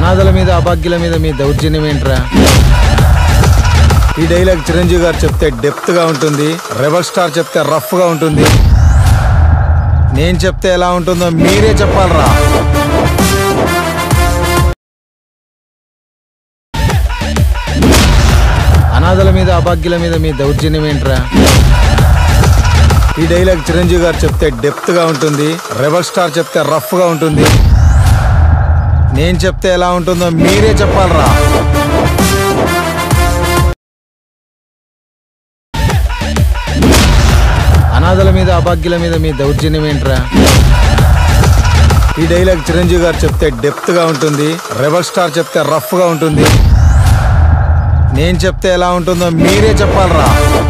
అనాథల మీద అభాగ్యుల మీద మీ దౌర్జన్యం ఏంట్రా ఈ డైలాగ్ చిరంజీవి గారు చెప్తే డెప్త్ గా ఉంటుంది రెబల్ స్టార్ చెప్తే రఫ్ గా ఉంటుంది నేను చెప్తే ఎలా ఉంటుందో మీరే చెప్పాలరా అనాథల మీద అభాగ్యుల మీద మీ దౌర్జన్యం ఏంట్రా ఈ డైలాగ్ చిరంజీవి గారు చెప్తే డెప్త్ గా ఉంటుంది రెబల్ స్టార్ చెప్తే రఫ్ గా ఉంటుంది నేను చెప్తే ఎలా ఉంటుందో మీరే చెప్పాలరా అనాథల మీద అభాగ్యుల మీద మీ దౌర్జన్యం ఏంట్రా ఈ డైలాగ్ చిరంజీవి గారు చెప్తే డెప్త్ గా ఉంటుంది రెబల్ స్టార్ చెప్తే రఫ్ గా ఉంటుంది నేను చెప్తే ఎలా ఉంటుందో మీరే చెప్పాలరా